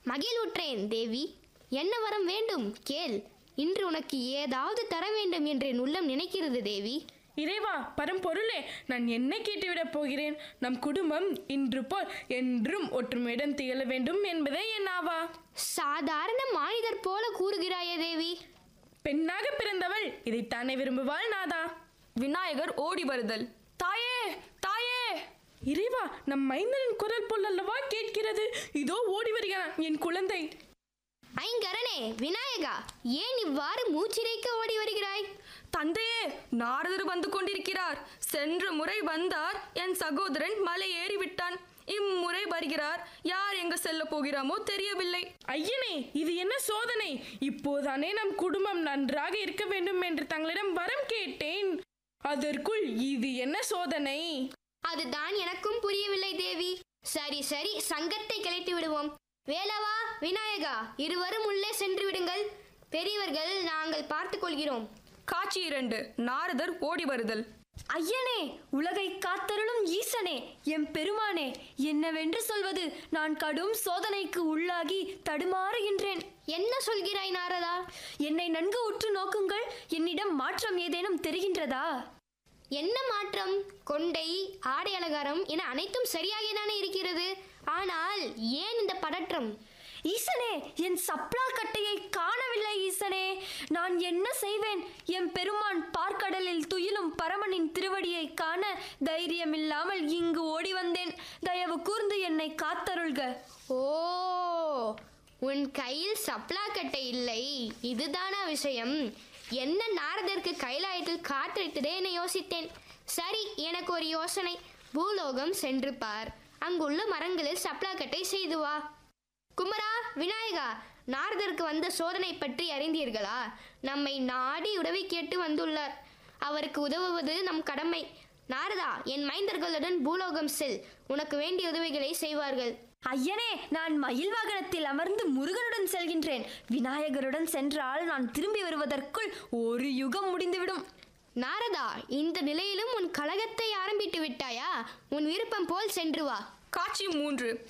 மகிழ்வுற்றேன் தேவி என்ன வரம் வேண்டும் கேள் இன்று உனக்கு ஏதாவது தர வேண்டும் என்று என் உள்ளம் நினைக்கிறது தேவி இறைவா பரம்பொருளே நான் என்ன கேட்டுவிடப் போகிறேன் நம் குடும்பம் இன்று போல் என்றும் ஒற்றுமையுடன் திகழ வேண்டும் என்பதே என் ஆவா சாதாரண மானிதர் போல கூறுகிறாயே தேவி பெண்ணாக பிறந்தவள் இதைத்தானே விரும்புவாள் நாதா விநாயகர் ஓடி வருதல் தாயே தாயே இறைவா நம் மைந்தனின் குரல் போல் அல்லவா கேட்கிறது இதோ ஓடி வருகிறான் என் குழந்தை ஐங்கரனே விநாயகா ஏன் இவ்வாறு மூச்சிரைக்க ஓடி வருகிறாய் தந்தையே நாரதர் வந்து கொண்டிருக்கிறார் சென்ற முறை வந்தார் என் சகோதரன் மலை ஏறி விட்டான் இம்முறை வருகிறார் யார் எங்க செல்ல போகிறாமோ தெரியவில்லை ஐயனே இது என்ன சோதனை இப்போதானே நம் குடும்பம் நன்றாக இருக்க வேண்டும் என்று தங்களிடம் வரம் கேட்டேன் அதற்குள் இது என்ன சோதனை அதுதான் எனக்கும் புரியவில்லை தேவி சரி சரி சங்கத்தை கிளைத்து விடுவோம் வேலவா விநாயகா இருவரும் உள்ளே சென்று விடுங்கள் பெரியவர்கள் நாங்கள் பார்த்துக் கொள்கிறோம் காட்சி இரண்டு நாரதர் ஓடி வருதல் ஐயனே உலகை காத்தருளும் ஈசனே எம் பெருமானே என்னவென்று சொல்வது நான் கடும் சோதனைக்கு உள்ளாகி தடுமாறுகின்றேன் என்ன சொல்கிறாய் நாரதா என்னை நன்கு உற்று நோக்குங்கள் என்னிடம் மாற்றம் ஏதேனும் தெரிகின்றதா என்ன மாற்றம் கொண்டை ஆடை அலங்காரம் என அனைத்தும் சரியாகத்தானே இருக்கிறது ஆனால் ஏன் இந்த பதற்றம் ஈசனே என் சப்ளா கட்டையை காணவில்லை ஈசனே நான் என்ன செய்வேன் என் பெருமான் பார்க்கடலில் துயிலும் பரமனின் திருவடியை காண தைரியமில்லாமல் இங்கு ஓடி வந்தேன் தயவு கூர்ந்து என்னை காத்தருள்க ஓ உன் கையில் சப்ளாக்கட்டை இல்லை இதுதானா விஷயம் என்ன நாரதற்கு கைலாயத்தில் காற்றடித்ததே என யோசித்தேன் சரி எனக்கு ஒரு யோசனை பூலோகம் சென்று பார் அங்குள்ள மரங்களில் சப்ளாக்கட்டை செய்து வா குமரா விநாயகா நாரதருக்கு வந்த சோதனை பற்றி அறிந்தீர்களா நம்மை நாடி உதவி கேட்டு வந்துள்ளார் அவருக்கு உதவுவது நம் கடமை நாரதா என் மைந்தர்களுடன் பூலோகம் செல் உனக்கு வேண்டிய உதவிகளை செய்வார்கள் ஐயனே நான் மயில் வாகனத்தில் அமர்ந்து முருகனுடன் செல்கின்றேன் விநாயகருடன் சென்றால் நான் திரும்பி வருவதற்குள் ஒரு யுகம் முடிந்துவிடும் நாரதா இந்த நிலையிலும் உன் கலகத்தை ஆரம்பித்து விட்டாயா உன் விருப்பம் போல் சென்று வா காட்சி மூன்று